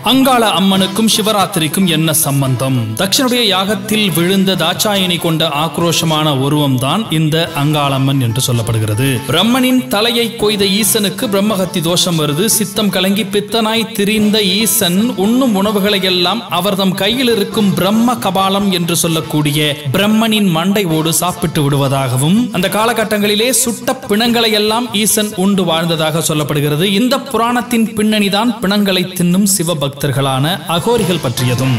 அங்காள அம்மனுக்கும் சிவராத்திரிக்கும் என்ன சம்பந்தம் தக்ஷனுடைய யாகத்தில் விழுந்த தாட்சாயினி கொண்ட ஆக்ரோஷமான உருவம்தான் இந்த அங்காளம்மன் என்று சொல்லப்படுகிறது பிரம்மனின் தலையை கொய்த ஈசனுக்கு பிரம்மஹத்தி தோஷம் வருது சித்தம் கலங்கி பித்தனாய் திரிந்த ஈசன் உண்ணும் உணவுகளை எல்லாம் அவர்தம் கையில் இருக்கும் பிரம்ம கபாலம் என்று சொல்லக்கூடிய பிரம்மனின் மண்டையோடு சாப்பிட்டு விடுவதாகவும் அந்த காலகட்டங்களிலே சுட்ட பிணங்களை எல்லாம் ஈசன் உண்டு வாழ்ந்ததாக சொல்லப்படுகிறது இந்த புராணத்தின் பின்னணிதான் பிணங்களை தின்னும் சிவபக்தர்களான அகோரிகள் பற்றியதும்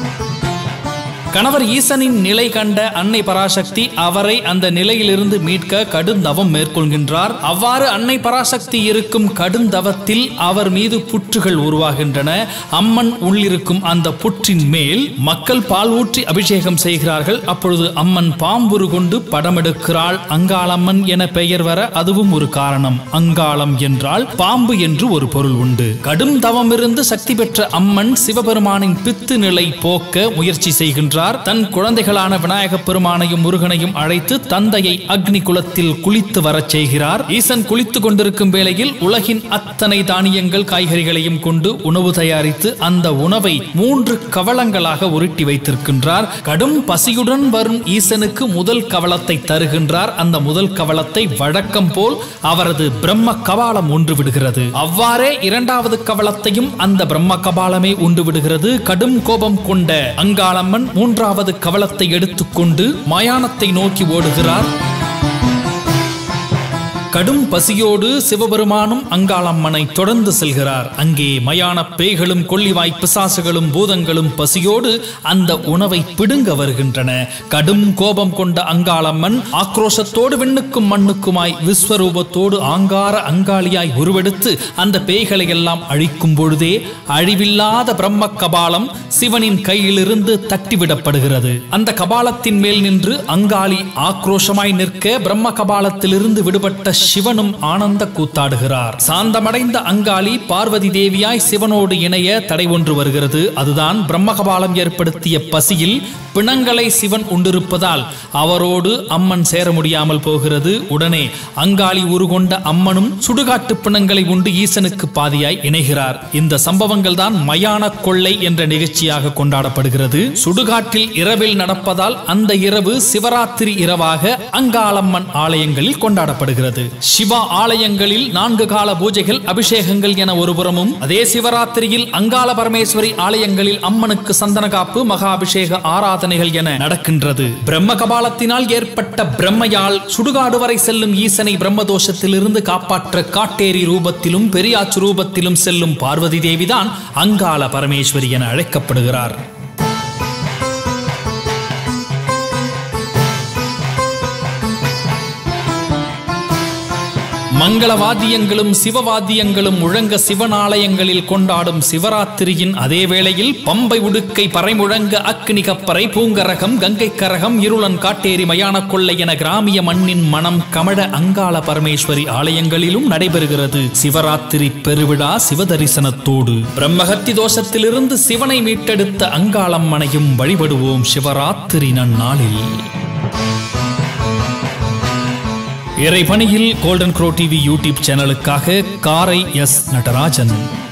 கணவர் ஈசனின் நிலை கண்ட அன்னை பராசக்தி அவரை அந்த நிலையிலிருந்து மீட்க கடுந்தவம் மேற்கொள்கின்றார் அவ்வாறு அன்னை பராசக்தி இருக்கும் கடுந்தவத்தில் அவர் மீது புற்றுகள் உருவாகின்றன அம்மன் உள்ளிருக்கும் அந்த புற்றின் மேல் மக்கள் பால் ஊற்றி அபிஷேகம் செய்கிறார்கள் அப்பொழுது அம்மன் பாம்புரு கொண்டு படமெடுக்கிறாள் அங்காளம்மன் என பெயர் வர அதுவும் ஒரு காரணம் அங்காளம் என்றால் பாம்பு என்று ஒரு பொருள் உண்டு கடும் தவமிருந்து சக்தி பெற்ற அம்மன் சிவபெருமானின் பித்து நிலை போக்க முயற்சி செய்கின்றார் தன் குழந்தைகளான விநாயக பெருமானையும் முருகனையும் அழைத்து தந்தையை அக்னி குலத்தில் குளித்து வரச் செய்கிறார் ஈசன் குளித்துக் கொண்டிருக்கும் வேளையில் உலகின் அத்தனை தானியங்கள் காய்கறிகளையும் கொண்டு உணவு தயாரித்து அந்த உணவை மூன்று கவளங்களாக உருட்டி வைத்திருக்கின்றார் கடும் பசியுடன் வரும் ஈசனுக்கு முதல் கவளத்தை தருகின்றார் அந்த முதல் கவளத்தை வழக்கம் போல் அவரது பிரம்ம கபாலம் உண்டு விடுகிறது அவ்வாறே இரண்டாவது கவளத்தையும் அந்த பிரம்ம கபாலமே உண்டு விடுகிறது கடும் கோபம் கொண்ட அங்காளம்மன் மூன்றாவது கவளத்தை எடுத்துக்கொண்டு மயானத்தை நோக்கி ஓடுகிறார் கடும் பசியோடு சிவபெருமானும் அங்காளம்மனை தொடர்ந்து செல்கிறார் அங்கே மயான பேய்களும் கொள்ளிவாய் பிசாசுகளும் பூதங்களும் பசியோடு அந்த உணவை பிடுங்க வருகின்றன கடும் கோபம் கொண்ட அங்காளம்மன் ஆக்ரோஷத்தோடு விண்ணுக்கும் மண்ணுக்குமாய் விஸ்வரூபத்தோடு ஆங்கார அங்காளியாய் உருவெடுத்து அந்த பேய்களை எல்லாம் அழிக்கும் பொழுதே அழிவில்லாத பிரம்ம கபாலம் சிவனின் கையிலிருந்து தட்டிவிடப்படுகிறது அந்த கபாலத்தின் மேல் நின்று அங்காளி ஆக்ரோஷமாய் நிற்க பிரம்ம கபாலத்திலிருந்து விடுபட்ட சிவனும் ஆனந்த கூத்தாடுகிறார் சாந்தமடைந்த அங்காளி பார்வதி தேவியாய் சிவனோடு இணைய தடை ஒன்று வருகிறது அதுதான் பிரம்மகபாலம் ஏற்படுத்திய பசியில் பிணங்களை சிவன் உண்டிருப்பதால் அவரோடு அம்மன் சேர முடியாமல் போகிறது உடனே அங்காளி உருகொண்ட அம்மனும் சுடுகாட்டு பிணங்களை உண்டு ஈசனுக்கு பாதியாய் இணைகிறார் இந்த சம்பவங்கள் தான் மயான கொள்ளை என்ற நிகழ்ச்சியாக கொண்டாடப்படுகிறது சுடுகாட்டில் இரவில் நடப்பதால் அந்த இரவு சிவராத்திரி இரவாக அங்காளம்மன் ஆலயங்களில் கொண்டாடப்படுகிறது சிவா ஆலயங்களில் நான்கு கால பூஜைகள் அபிஷேகங்கள் என ஒருபுறமும் அதே சிவராத்திரியில் அங்காள பரமேஸ்வரி ஆலயங்களில் அம்மனுக்கு சந்தன காப்பு மகா அபிஷேக ஆராதனைகள் என நடக்கின்றது பிரம்ம கபாலத்தினால் ஏற்பட்ட பிரம்மையால் சுடுகாடு வரை செல்லும் ஈசனை பிரம்மதோஷத்திலிருந்து காப்பாற்ற காட்டேரி ரூபத்திலும் பெரியாச்சு ரூபத்திலும் செல்லும் பார்வதி தேவிதான் அங்காள பரமேஸ்வரி என அழைக்கப்படுகிறார் மங்கள வாத்தியங்களும் சிவவாத்தியங்களும் முழங்க சிவனாலயங்களில் கொண்டாடும் சிவராத்திரியின் அதே வேளையில் பம்பை உடுக்கை பறைமுழங்க அக்னி கப்பறை பூங்கரகம் கங்கை கரகம் இருளன் காட்டேரி மயான கொள்ளை என கிராமிய மண்ணின் மனம் கமழ அங்காள பரமேஸ்வரி ஆலயங்களிலும் நடைபெறுகிறது சிவராத்திரி பெருவிழா சிவதரிசனத்தோடு பிரம்மஹத்தி தோஷத்திலிருந்து சிவனை மீட்டெடுத்த அங்காளம்மனையும் வழிபடுவோம் சிவராத்திரி நன்னாளில் இறைபணியில் கோல்டன் க்ரோ டிவி யூடியூப் சேனலுக்காக காரை எஸ் நடராஜன்